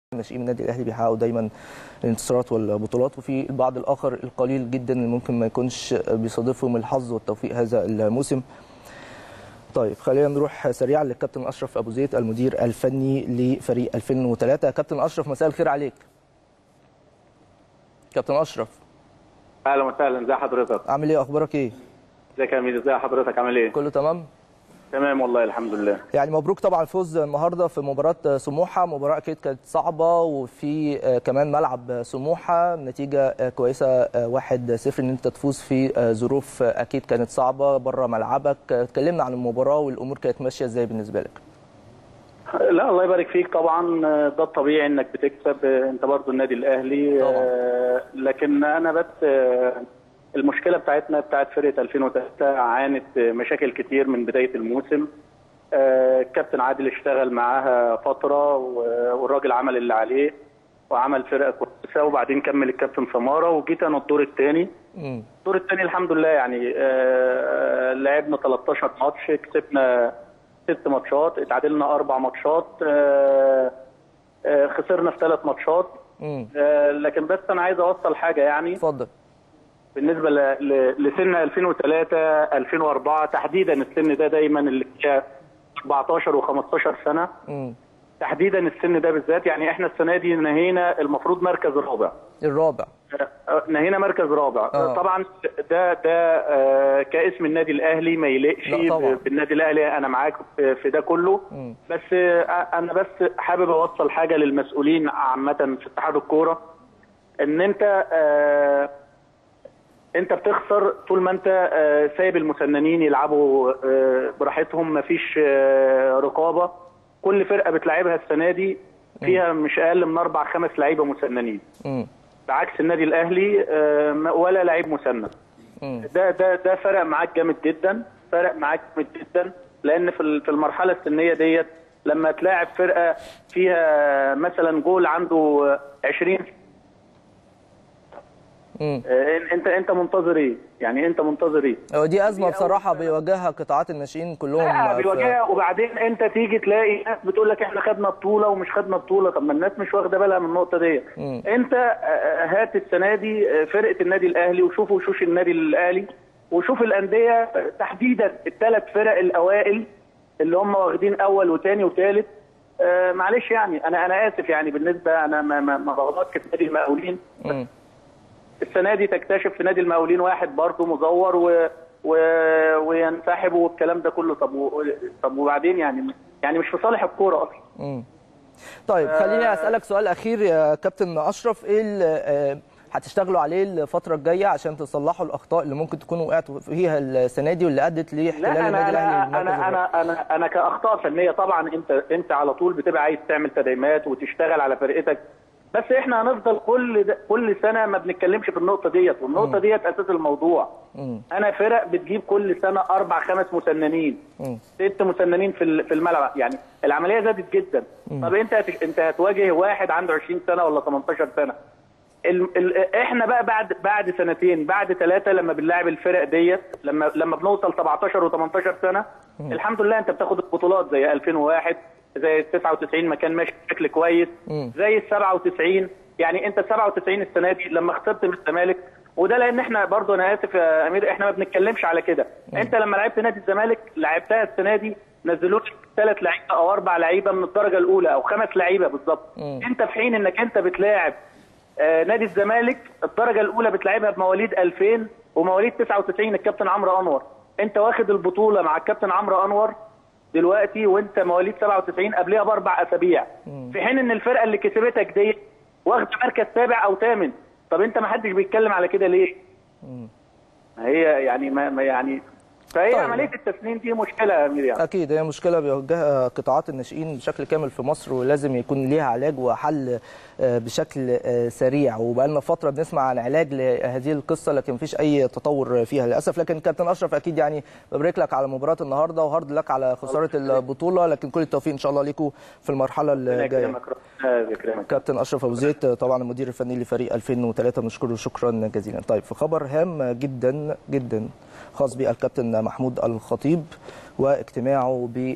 الناشئين النادي الاهلي بيحققوا دايما الانتصارات والبطولات وفي البعض الاخر القليل جدا اللي ممكن ما يكونش بيصادفهم الحظ والتوفيق هذا الموسم طيب خلينا نروح سريعا للكابتن اشرف ابو زيد المدير الفني لفريق 2003 كابتن اشرف مساء الخير عليك كابتن اشرف اهلا وسهلا ازي حضرتك عامل ايه اخبارك ايه ازيك يا امير ازي حضرتك عامل ايه كله تمام تمام والله الحمد لله يعني مبروك طبعا الفوز النهارده في مباراه سموحه مباراه اكيد كانت صعبه وفي كمان ملعب سموحه نتيجه كويسه 1-0 ان انت تفوز في ظروف اكيد كانت صعبه بره ملعبك اتكلمنا عن المباراه والامور كانت ماشيه ازاي بالنسبه لك لا الله يبارك فيك طبعا ده الطبيعي انك بتكسب انت برضو النادي الاهلي طبعا. لكن انا بس المشكله بتاعتنا بتاعت فرقه 2003 عانت مشاكل كتير من بدايه الموسم الكابتن عادل اشتغل معاها فتره والراجل عمل اللي عليه وعمل فرقه كويسه وبعدين كمل الكابتن سماره وجيت انا الدور الثاني الدور الثاني الحمد لله يعني لعبنا 13 ماتش كسبنا ست ماتشات اتعادلنا اربع ماتشات خسرنا في ثلاث ماتشات لكن بس انا عايز اوصل حاجه يعني اتفضل بالنسبه لسن 2003 2004 تحديدا السن ده دايما اللي هي 14 و15 سنه م. تحديدا السن ده بالذات يعني احنا السنه دي نهينا المفروض مركز رابع الرابع نهينا مركز رابع آه. طبعا ده ده آه كاسم النادي الاهلي ما يليقش بالنادي الاهلي انا معاك في ده كله م. بس آه انا بس حابب اوصل حاجه للمسؤولين عامه في اتحاد الكوره ان انت آه انت بتخسر طول ما انت سايب المسننين يلعبوا براحتهم مفيش رقابه كل فرقه بتلعبها السنه دي فيها مش اقل من اربع خمس لعيبه مسننين بعكس النادي الاهلي ولا لعيب مسنن ده ده ده فرق معاك جامد جدا فرق معاك جامد جدا لان في في المرحله السنيه ديت لما تلاعب فرقه فيها مثلا جول عنده 20 مم. انت انت منتظر ايه؟ يعني انت منتظر ايه؟ هو دي ازمه بصراحه بيواجهها قطاعات الناشئين كلهم لا بيواجهها وبعدين انت تيجي تلاقي ناس بتقول لك احنا خدنا بطوله ومش خدنا بطوله طب ما الناس مش واخده بالها من النقطه دي انت هات السنه دي فرقه النادي الاهلي وشوفوا وشوش النادي الاهلي وشوف الانديه تحديدا الثلاث فرق الاوائل اللي هم واخدين اول وثاني وثالث آه معلش يعني انا انا اسف يعني بالنسبه انا ما ما, ما بغلطش في نادي المقاولين السنه دي تكتشف في نادي المقاولين واحد برضه مزور و... و... وينسحب والكلام ده كله طب و... طب وبعدين يعني يعني مش في صالح الكوره اصلا. امم طيب خليني اسالك سؤال اخير يا كابتن اشرف ايه اللي هتشتغلوا عليه الفترة الجاية عشان تصلحوا الأخطاء اللي ممكن تكونوا وقعتوا فيها السنة دي واللي أدت لاحتلال النادي الأهلي أنا أنا أنا أنا كأخطاء فنية طبعا أنت أنت على طول بتبقى عايز تعمل تدعيمات وتشتغل على فرقتك بس احنا هنفضل كل ده كل سنه ما بنتكلمش في النقطه ديت والنقطه ديت اساس الموضوع مم. انا فرق بتجيب كل سنه اربع خمس مسننين مم. ست مسننين في في الملعب يعني العمليه زادت جدا مم. طب انت هت... انت هتواجه واحد عنده 20 سنه ولا 18 سنه ال... ال... احنا بقى بعد بعد سنتين بعد ثلاثه لما بنلاعب الفرق ديت لما لما بنوصل 17 و18 سنه مم. الحمد لله انت بتاخد البطولات زي 2001 زي ال 99 ما كان ماشي بشكل كويس مم. زي ال 97 يعني انت ال 97 السنه دي لما خسرت من الزمالك وده لان احنا برضه انا اسف يا امير احنا ما بنتكلمش على كده انت لما لعبت نادي الزمالك لعبتها السنه دي نزلوك ثلاث لعيبه او اربع لعيبه من الدرجه الاولى او خمس لعيبه بالظبط مم. انت في حين انك انت بتلاعب آه نادي الزمالك الدرجه الاولى بتلعبها بمواليد 2000 ومواليد 99 الكابتن عمرو انور انت واخد البطوله مع الكابتن عمرو انور دلوقتي وانت مواليد 97 قبلها باربع اسابيع في حين ان الفرقه اللي كسبتك دي واخده مركز سابع او ثامن طب انت ما حدش بيتكلم على كده ليه؟ ما هي يعني ما ما يعني فهي طيب. عمليه التسنين دي مشكله يا امير يعني اكيد هي مشكله بيواجهها قطاعات الناشئين بشكل كامل في مصر ولازم يكون ليها علاج وحل آه، بشكل آه، سريع وبقالنا فتره بنسمع عن علاج لهذه القصه لكن مفيش اي تطور فيها للاسف لكن كابتن اشرف اكيد يعني ببارك لك على مباراه النهارده وهارد لك على خساره البطوله لكن كل التوفيق ان شاء الله ليكم في المرحله ربنا الجايه يكرمك ربنا يكرمك كابتن اشرف ابو زيد طبعا المدير الفني لفريق 2003 بنشكره شكرا جزيلا طيب في خبر هام جدا جدا خاص بالكابتن محمود الخطيب واجتماعه ب